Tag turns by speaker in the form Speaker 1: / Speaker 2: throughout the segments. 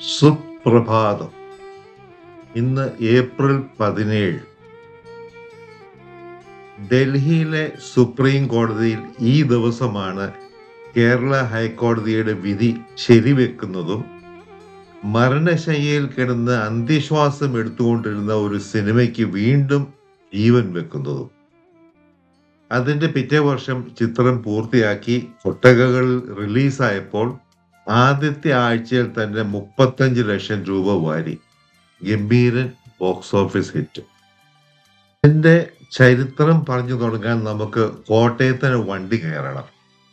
Speaker 1: സുപ്രഭാതം ഇന്ന് ഏപ്രിൽ പതിനേഴ് ഡൽഹിയിലെ സുപ്രീം കോടതിയിൽ ഈ ദിവസമാണ് കേരള ഹൈക്കോടതിയുടെ വിധി ശരിവെക്കുന്നതും മരണശയ്യയിൽ കിടന്ന് അന്ത്യശ്വാസം എടുത്തുകൊണ്ടിരുന്ന ഒരു സിനിമയ്ക്ക് വീണ്ടും ജീവൻ വെക്കുന്നതും അതിന്റെ പിറ്റേ വർഷം ചിത്രം പൂർത്തിയാക്കി ഒട്ടകകൾ റിലീസായപ്പോൾ ആദ്യത്തെ ആഴ്ചയിൽ തന്നെ മുപ്പത്തഞ്ച് ലക്ഷം രൂപ വാരി ഗംഭീരൻ ബോക്സ് ഓഫീസ് ഹിറ്റ് എന്റെ ചരിത്രം പറഞ്ഞു തുടങ്ങാൻ നമുക്ക് കോട്ടയത്തിന് വണ്ടി കയറണം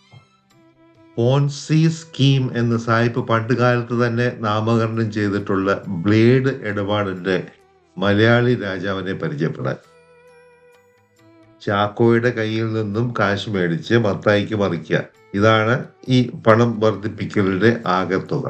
Speaker 1: പോൺസി സ്കീം എന്ന സായിപ്പ് പണ്ട് കാലത്ത് തന്നെ നാമകരണം ചെയ്തിട്ടുള്ള ബ്ലേഡ് ഇടപാടിന്റെ മലയാളി രാജാവിനെ പരിചയപ്പെടാൻ ചാക്കോയുടെ കയ്യിൽ നിന്നും കാശ് മേടിച്ച് മത്തായിക്ക് മറിക്കുക ഇതാണ് ഈ പണം വർദ്ധിപ്പിക്കലിന്റെ ആകത്തുക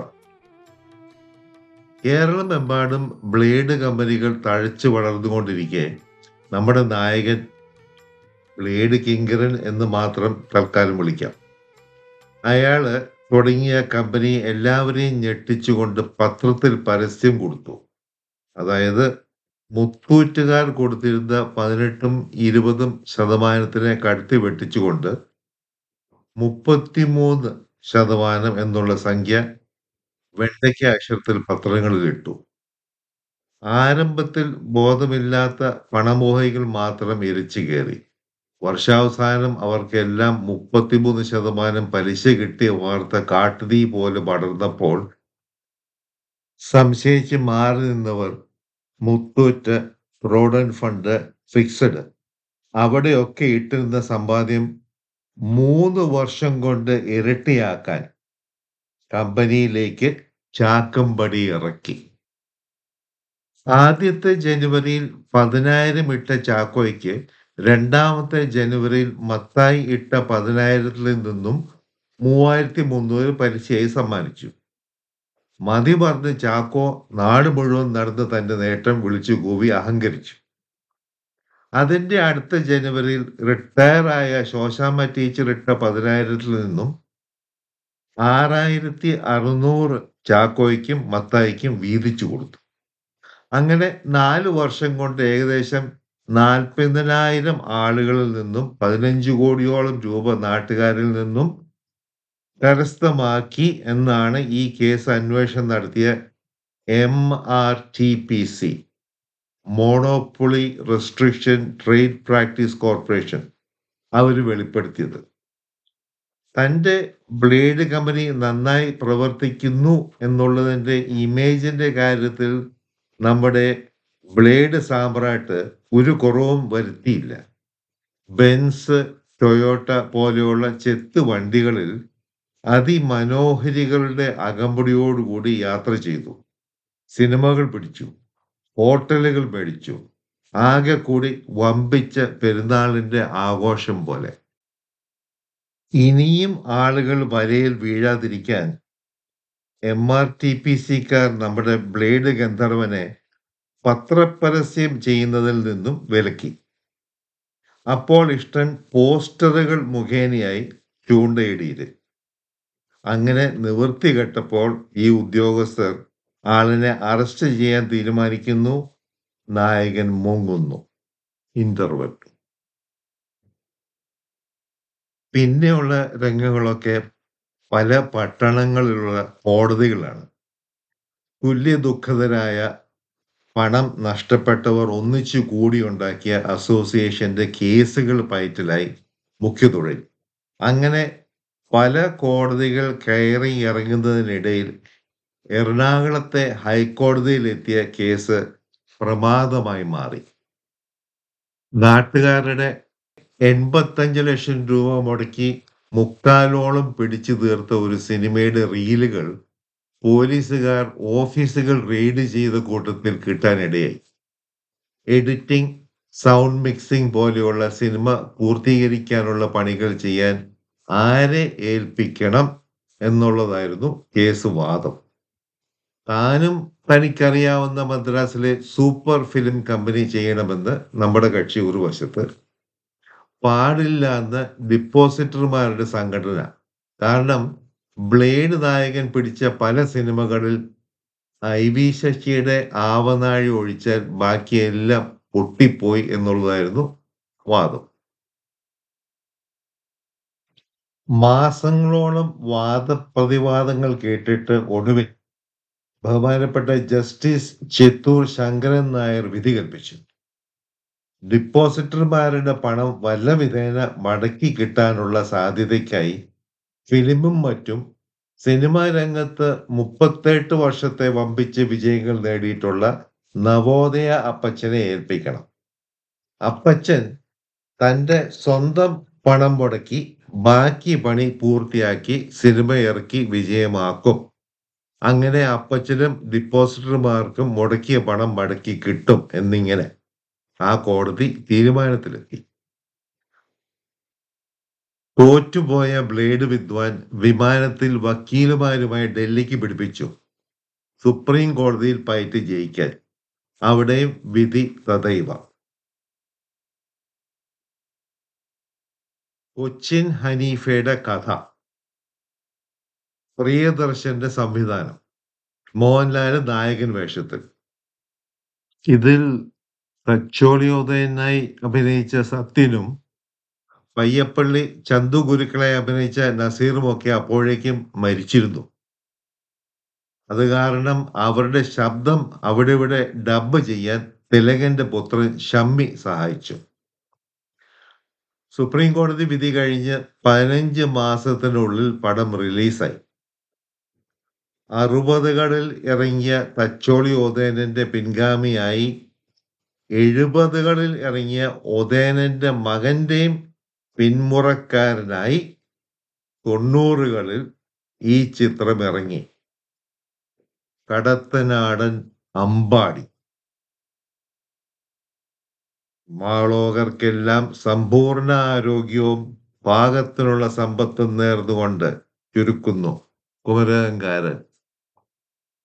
Speaker 1: കേരളമെമ്പാടും ബ്ലേഡ് കമ്പനികൾ തഴച്ചു വളർന്നുകൊണ്ടിരിക്കെ നമ്മുടെ നായകൻ ബ്ലേഡ് കിങ്കരൻ എന്ന് മാത്രം തൽക്കാലം വിളിക്കാം അയാള് തുടങ്ങിയ കമ്പനി എല്ലാവരെയും ഞെട്ടിച്ചുകൊണ്ട് പത്രത്തിൽ പരസ്യം കൊടുത്തു അതായത് മുത്തൂറ്റുകാർ കൊടുത്തിരുന്ന പതിനെട്ടും ഇരുപതും ശതമാനത്തിനെ കടത്തി വെട്ടിച്ചുകൊണ്ട് മുപ്പത്തിമൂന്ന് ശതമാനം എന്നുള്ള സംഖ്യ വെണ്ടയ്ക്ക അക്ഷരത്തിൽ പത്രങ്ങളിൽ ഇട്ടു ആരംഭത്തിൽ ബോധമില്ലാത്ത പണമോഹികൾ മാത്രം ഇരച്ചു കയറി വർഷാവസാനം അവർക്കെല്ലാം മുപ്പത്തിമൂന്ന് ശതമാനം പലിശ കിട്ടിയ വാർത്ത കാട്ടുതീ പോലെ പടർന്നപ്പോൾ സംശയിച്ച് മാറി നിന്നവർ മുത്തൂറ്റ് റോഡൻ ഫണ്ട് ഫിക്സഡ് അവിടെയൊക്കെ ഇട്ടിരുന്ന സമ്പാദ്യം മൂന്ന് വർഷം കൊണ്ട് ഇരട്ടിയാക്കാൻ കമ്പനിയിലേക്ക് ചാക്കമ്പടി ഇറക്കി ആദ്യത്തെ ജനുവരിയിൽ പതിനായിരം ഇട്ട ചാക്കോയ്ക്ക് രണ്ടാമത്തെ ജനുവരിയിൽ മത്തായി ഇട്ട പതിനായിരത്തിൽ നിന്നും മൂവായിരത്തി മുന്നൂറ് പലിശയായി സമ്മാനിച്ചു മതി പറഞ്ഞ് ചാക്കോ നാട് മുഴുവൻ നടന്ന് തന്റെ നേട്ടം വിളിച്ചു കൂവി അഹങ്കരിച്ചു അതിന്റെ അടുത്ത ജനുവരിയിൽ റിട്ടയർ ആയ ശോശാമ്മ ടീച്ചർ ഇട്ട പതിനായിരത്തിൽ നിന്നും ആറായിരത്തി അറുന്നൂറ് ചാക്കോയ്ക്കും മത്തായിക്കും വീതിച്ചു കൊടുത്തു അങ്ങനെ നാല് വർഷം കൊണ്ട് ഏകദേശം നാൽപ്പതിനായിരം ആളുകളിൽ നിന്നും പതിനഞ്ച് കോടിയോളം രൂപ നാട്ടുകാരിൽ നിന്നും കരസ്ഥമാക്കി എന്നാണ് ഈ കേസ് അന്വേഷണം നടത്തിയ M R T P C monopoly restriction trade practice corporation അവർ വെളിപ്പെടുത്തിയത് തൻ്റെ ബ്ലേഡ് കമ്പനി നന്നായി പ്രവർത്തിക്കുന്നു എന്നുള്ളതിൻ്റെ ഇമേജിൻ്റെ കാര്യത്തിൽ നമ്മുടെ ബ്ലേഡ് സാമ്രാട്ട് ഒരു കുറവും വരുത്തിയില്ല ബെൻസ് ടൊയോട്ട പോലെയുള്ള ചെത്ത് വണ്ടികളിൽ അതിമനോഹരികളുടെ അകമ്പടിയോടുകൂടി യാത്ര ചെയ്തു സിനിമകൾ പിടിച്ചു ഹോട്ടലുകൾ മേടിച്ചു ആകെ കൂടി വമ്പിച്ച പെരുന്നാളിന്റെ ആഘോഷം പോലെ ഇനിയും ആളുകൾ വരയിൽ വീഴാതിരിക്കാൻ എം ആർ ടി പി സിക്കാർ നമ്മുടെ ബ്ലേഡ് ഗന്ധർവനെ പത്രപരസ്യം ചെയ്യുന്നതിൽ നിന്നും വിലക്കി അപ്പോൾ ഇഷ്ടൻ പോസ്റ്ററുകൾ മുഖേനയായി ചൂണ്ടയിടിയത് അങ്ങനെ നിവൃത്തി കെട്ടപ്പോൾ ഈ ഉദ്യോഗസ്ഥർ ആളിനെ അറസ്റ്റ് ചെയ്യാൻ തീരുമാനിക്കുന്നു നായകൻ മുങ്ങുന്നു ഇന്റർവെൽ പിന്നെയുള്ള രംഗങ്ങളൊക്കെ പല പട്ടണങ്ങളിലുള്ള കോടതികളാണ് തുല്യ ദുഃഖതരായ പണം നഷ്ടപ്പെട്ടവർ ഒന്നിച്ചു കൂടി ഉണ്ടാക്കിയ അസോസിയേഷന്റെ കേസുകൾ പയറ്റിലായി മുഖ്യതൊഴിൽ അങ്ങനെ പല കോടതികൾ കയറി ഇറങ്ങുന്നതിനിടയിൽ എറണാകുളത്തെ ഹൈക്കോടതിയിലെത്തിയ കേസ് പ്രമാദമായി മാറി നാട്ടുകാരുടെ എൺപത്തഞ്ച് ലക്ഷം രൂപ മുടക്കി മുക്കാലോളം പിടിച്ചു തീർത്ത ഒരു സിനിമയുടെ റീലുകൾ പോലീസുകാർ ഓഫീസുകൾ റെയ്ഡ് ചെയ്ത കൂട്ടത്തിൽ കിട്ടാനിടയായി എഡിറ്റിംഗ് സൗണ്ട് മിക്സിംഗ് പോലെയുള്ള സിനിമ പൂർത്തീകരിക്കാനുള്ള പണികൾ ചെയ്യാൻ ആരെ ഏൽപ്പിക്കണം എന്നുള്ളതായിരുന്നു കേസ് വാദം താനും തനിക്കറിയാവുന്ന മദ്രാസിലെ സൂപ്പർ ഫിലിം കമ്പനി ചെയ്യണമെന്ന് നമ്മുടെ കക്ഷി ഒരു വശത്ത് പാടില്ല എന്ന് ഡിപ്പോസിറ്റർമാരുടെ സംഘടന കാരണം ബ്ലേഡ് നായകൻ പിടിച്ച പല സിനിമകളിൽ ഐ വി ശശിയുടെ ആവനാഴി ഒഴിച്ചാൽ ബാക്കിയെല്ലാം പൊട്ടിപ്പോയി എന്നുള്ളതായിരുന്നു വാദം മാസങ്ങളോളം വാദപ്രതിവാദങ്ങൾ കേട്ടിട്ട് ഒടുവിൽ ബഹുമാനപ്പെട്ട ജസ്റ്റിസ് ചിത്തൂർ ശങ്കരൻ നായർ വിധി കൽപ്പിച്ചു ഡിപ്പോസിറ്റർമാരുടെ പണം വല്ല വിധേന മടക്കി കിട്ടാനുള്ള സാധ്യതയ്ക്കായി ഫിലിമും മറ്റും സിനിമാ രംഗത്ത് മുപ്പത്തെട്ട് വർഷത്തെ വമ്പിച്ച വിജയങ്ങൾ നേടിയിട്ടുള്ള നവോദയ അപ്പച്ചനെ ഏൽപ്പിക്കണം അപ്പച്ചൻ തന്റെ സ്വന്തം പണം മുടക്കി ബാക്കി പണി പൂർത്തിയാക്കി സിനിമ ഇറക്കി വിജയമാക്കും അങ്ങനെ അപ്പച്ചനും ഡിപ്പോസിറ്റർമാർക്കും മുടക്കിയ പണം മടക്കി കിട്ടും എന്നിങ്ങനെ ആ കോടതി തീരുമാനത്തിലെത്തി തോറ്റുപോയ ബ്ലേഡ് വിദ്വാൻ വിമാനത്തിൽ വക്കീലുമാരുമായി ഡൽഹിക്ക് പിടിപ്പിച്ചു സുപ്രീം കോടതിയിൽ പയറ്റ് ജയിക്കാൻ അവിടെയും വിധി തദൈവ കൊച്ചിൻ ഹനീഫയുടെ കഥ പ്രിയദർശന്റെ സംവിധാനം മോഹൻലാല് നായകൻ വേഷത്തിൽ ഇതിൽ തച്ചോളിയോദയനായി അഭിനയിച്ച സത്യനും പയ്യപ്പള്ളി ചന്തു ഗുരുക്കളെ അഭിനയിച്ച നസീറുമൊക്കെ അപ്പോഴേക്കും മരിച്ചിരുന്നു അത് കാരണം അവരുടെ ശബ്ദം അവിടെ ഇവിടെ ഡബ് ചെയ്യാൻ തിലകന്റെ പുത്രൻ ഷമ്മി സഹായിച്ചു സുപ്രീം കോടതി വിധി കഴിഞ്ഞ് പതിനഞ്ച് മാസത്തിനുള്ളിൽ പടം റിലീസായി അറുപതുകളിൽ ഇറങ്ങിയ തച്ചോളി ഓതേനന്റെ പിൻഗാമിയായി എഴുപതുകളിൽ ഇറങ്ങിയ ഒതേനന്റെ മകന്റെയും പിന്മുറക്കാരനായി തൊണ്ണൂറുകളിൽ ഈ ചിത്രം ഇറങ്ങി കടത്തനാടൻ അമ്പാടി മാളോകർക്കെല്ലാം സമ്പൂർണ്ണ ആരോഗ്യവും പാകത്തിനുള്ള സമ്പത്തും നേർന്നുകൊണ്ട് ചുരുക്കുന്നു കുമരകംകാരൻ